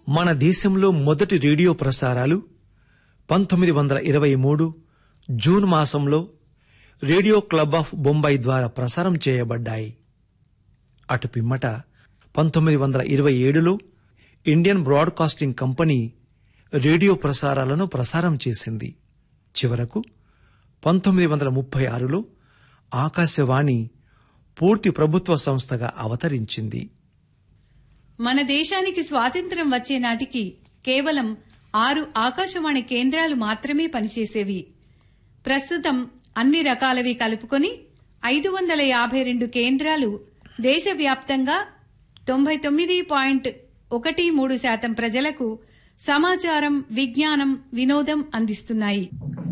మన దేశంలో మొదటి రేడియో ప్రసారాలు పంతొమ్మిది వందల ఇరవై మూడు జూన్ మాసంలో రేడియో క్లబ్ ఆఫ్ బొంబాయి ద్వారా ప్రసారం చేయబడ్డాయి అటు పిమ్మట పంతొమ్మిది వందల ఇరవై ఏడులో ఇండియన్ బ్రాడ్కాస్టింగ్ కంపెనీ రేడియో ప్రసారాలను ప్రసారం చేసింది చివరకు పంతొమ్మిది వందల ముప్పై ఆరులో ఆకాశవాణి పూర్తి ప్రభుత్వ సంస్థగా అవతరించింది మన దేశానికి స్వాతంత్ర్యం వచ్చే నాటికి కేవలం ఆరు ఆకాశవాణి కేంద్రాలు మాత్రమే పనిచేసేవి ప్రస్తుతం అన్ని రకాలవి కలుపుకొని ఐదు వందల యాభై రెండు కేంద్రాలు దేశవ్యాప్తంగా తొంభై తొమ్మిది పాయింట్ ఒకటి మూడు శాతం ప్రజలకు సమాచారం విజ్ఞానం వినోదం అందిస్తున్నాయి